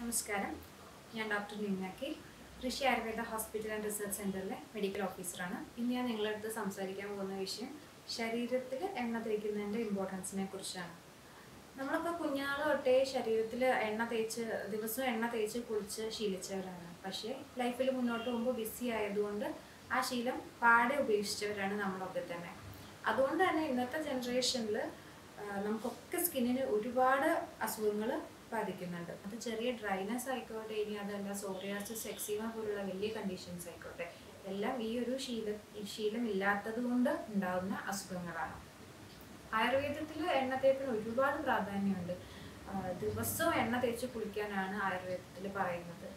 നമസ്കാരം ഞാൻ ഡോക്ടർ ലിംനാക്കി Rishi Ayurveda hospital and research സെൻറ്ററിലെ മെഡിക്കൽ ഓഫീസറാണ് ഇന്ന് ഞാൻ നിങ്ങളുടെ അടുത്ത് സംസാരിക്കാൻ പോകുന്ന വിഷയം ശരീരത്തിൽ എണ്ണ തേക്കുന്നതിൻ്റെ ഇമ്പോർട്ടൻസിനെ കുറിച്ചാണ് നമ്മളൊക്കെ കുഞ്ഞാൾ തൊട്ടേ ശരീരത്തിൽ എണ്ണ തേച്ച് ദിവസവും എണ്ണ തേച്ച് കുളിച്ച് ശീലിച്ചവരാണ് പക്ഷേ ലൈഫിൽ മുന്നോട്ട് പോകുമ്പോൾ ബിസി ആയതുകൊണ്ട് ആ ശീലം പാടെ ഉപേക്ഷിച്ചവരാണ് നമ്മളൊക്കെ തന്നെ അതുകൊണ്ട് തന്നെ ഇന്നത്തെ ജനറേഷനിൽ നമുക്കൊക്കെ സ്കിന്നിന് ഒരുപാട് അസുഖങ്ങൾ ബാധിക്കുന്നുണ്ട് അത് ചെറിയ ഡ്രൈനെസ് ആയിക്കോട്ടെ ഇനി അതല്ല സോറിയാസിസ് എക്സീമ പോലുള്ള വലിയ കണ്ടീഷൻസ് ആയിക്കോട്ടെ എല്ലാം ഈ ഒരു ശീല ഈ ശീലം ഇല്ലാത്തത് കൊണ്ട് ഉണ്ടാകുന്ന അസുഖങ്ങളാണ് ആയുർവേദത്തിൽ എണ്ണ തേപ്പിന് ഒരുപാട് പ്രാധാന്യമുണ്ട് ആ, ദിവസവും എണ്ണ തേച്ച് കുളിക്കാനാണ് ആയുർവേദത്തിൽ പറയുന്നത്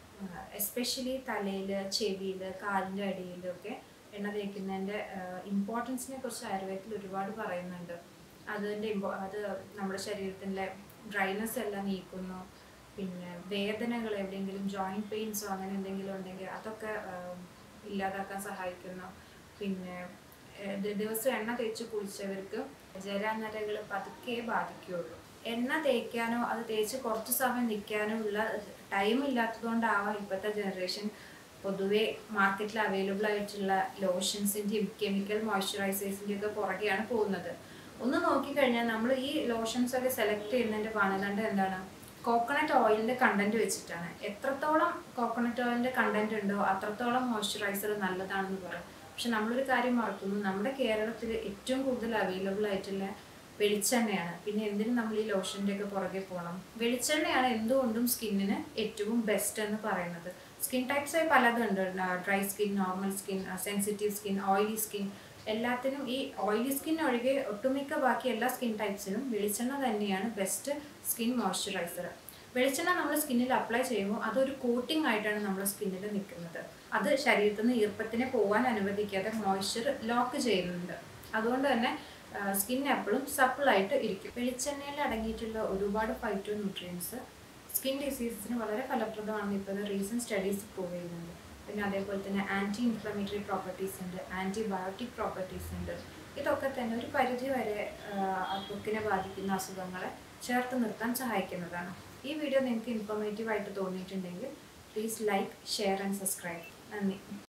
എസ്പെഷ്യലി തലയിൽ ചെവിയിൽ കാലിൻ്റെ അടിയിലൊക്കെ എണ്ണ തേക്കുന്നതിൻ്റെ ഇമ്പോർട്ടൻസിനെ കുറിച്ച് ആയുർവേദത്തിൽ ഒരുപാട് പറയുന്നുണ്ട് അതിൻ്റെ ഇമ്പോ അത് നമ്മുടെ ശരീരത്തിൻ്റെ ഡ്രൈനെസ് എല്ലാം നീക്കുന്നു പിന്നെ വേദനകൾ എവിടെയെങ്കിലും ജോയിൻറ്റ് പെയിൻസോ അങ്ങനെ എന്തെങ്കിലും ഉണ്ടെങ്കിൽ അതൊക്കെ ആ, ഇല്ലാതാക്കാൻ സഹായിക്കുന്നു പിന്നെ ഏഹ് ദി- ദിവസം എണ്ണ തേച്ച് കുളിച്ചവർക്ക് ജരാനരകൾ പതുക്കെ ബാധിക്കുകയുള്ളൂ എണ്ണ തേക്കാനോ അത് തേച്ച് കുറച്ച് സമയം നിൽക്കാനോ ഉള്ള ടൈം ഇല്ലാത്തതുകൊണ്ടാവാം ഇപ്പോഴത്തെ ജനറേഷൻ പൊതുവെ മാർക്കറ്റിൽ അവൈലബിൾ ആയിട്ടുള്ള ലോഷൻസിൻ്റെയും കെമിക്കൽ മോയ്സ്ചറൈസേഴ്സിൻ്റെയും ഒക്കെ പുറകെയാണ് പോകുന്നത് ഒന്ന് നോക്കിക്കഴിഞ്ഞാൽ നമ്മൾ ഈ ലോഷൻസ് ഒക്കെ സെലക്ട് ചെയ്യുന്നതിൻ്റെ മാനദണ്ഡം എന്താണ് കോക്കനട്ട് ഓയിലിന്റെ കണ്ടന്റ് വെച്ചിട്ടാണ് എത്രത്തോളം കോക്കനട്ട് ഓയിലിന്റെ കണ്ടന്റ് ഉണ്ടോ അത്രത്തോളം മോയ്സ്ചറൈസർ നല്ലതാണെന്ന് പറയും പക്ഷെ നമ്മളൊരു കാര്യം മറക്കുന്നു നമ്മുടെ കേരളത്തിൽ ഏറ്റവും കൂടുതൽ അവൈലബിൾ ആയിട്ടുള്ള വെളിച്ചെണ്ണയാണ് പിന്നെ എന്തിനും നമ്മൾ ഈ ലോഷൻ്റെ ഒക്കെ പുറകെ പോകണം വെളിച്ചെണ്ണയാണ് എന്തുകൊണ്ടും സ്കിന്നിന് ഏറ്റവും ബെസ്റ്റ് എന്ന് പറയുന്നത് സ്കിൻ ടൈപ്സ് ആയി പലതുണ്ട് dry skin normal skin sensitive skin oily skin എല്ലാത്തിനും ഈ ഓയിലി സ്കിൻ ഒഴികെ ഒട്ടുമിക്ക ബാക്കി എല്ലാ സ്കിൻ ടൈപ്സിനും വെളിച്ചെണ്ണ തന്നെയാണ് ബെസ്റ്റ് സ്കിൻ മോയ്സ്ചറൈസർ വെളിച്ചെണ്ണ നമ്മൾ സ്കിന്നിൽ അപ്ലൈ ചെയ്യുമ്പോൾ അതൊരു കോട്ടിംഗ് ആയിട്ടാണ് നമ്മുടെ സ്കിന്നിൽ നിൽക്കുന്നത് അത് ശരീരത്തിൽ നിന്ന് ഈർപ്പത്തിനെ പോകാൻ അനുവദിക്കാതെ മോയ്സ്ചർ ലോക്ക് ചെയ്യുന്നുണ്ട് അതുകൊണ്ട് തന്നെ സ്കിൻ എപ്പോഴും സപ്പിളായിട്ട് ഇരിക്കും വെളിച്ചെണ്ണയിൽ അടങ്ങിയിട്ടുള്ള ഒരുപാട് ഫൈറ്റോ ന്യൂട്രിയൻസ് സ്കിൻ ഡിസീസസിന് വളരെ ഫലപ്രദമാണെന്ന് ഇപ്പോൾ റീസെൻറ്റ് സ്റ്റഡീസ് പ്രൂവ് ചെയ്യുന്നുണ്ട് പിന്നെ അതേപോലെ തന്നെ ആൻറ്റി ഇൻഫ്ലമേറ്ററി പ്രോപ്പർട്ടീസ് ഉണ്ട് ആൻറ്റിബയോട്ടിക് പ്രോപ്പർട്ടീസ് ഉണ്ട് ഇതൊക്കെ തന്നെ ഒരു പരിധി വരെ ത്വക്കിനെ ബാധിക്കുന്ന അസുഖങ്ങളെ ചേർത്ത് നിർത്താൻ സഹായിക്കുന്നതാണ് ഈ വീഡിയോ നിങ്ങൾക്ക് ഇൻഫോർമേറ്റീവ് ആയിട്ട് തോന്നിയിട്ടുണ്ടെങ്കിൽ please like share and subscribe നന്ദി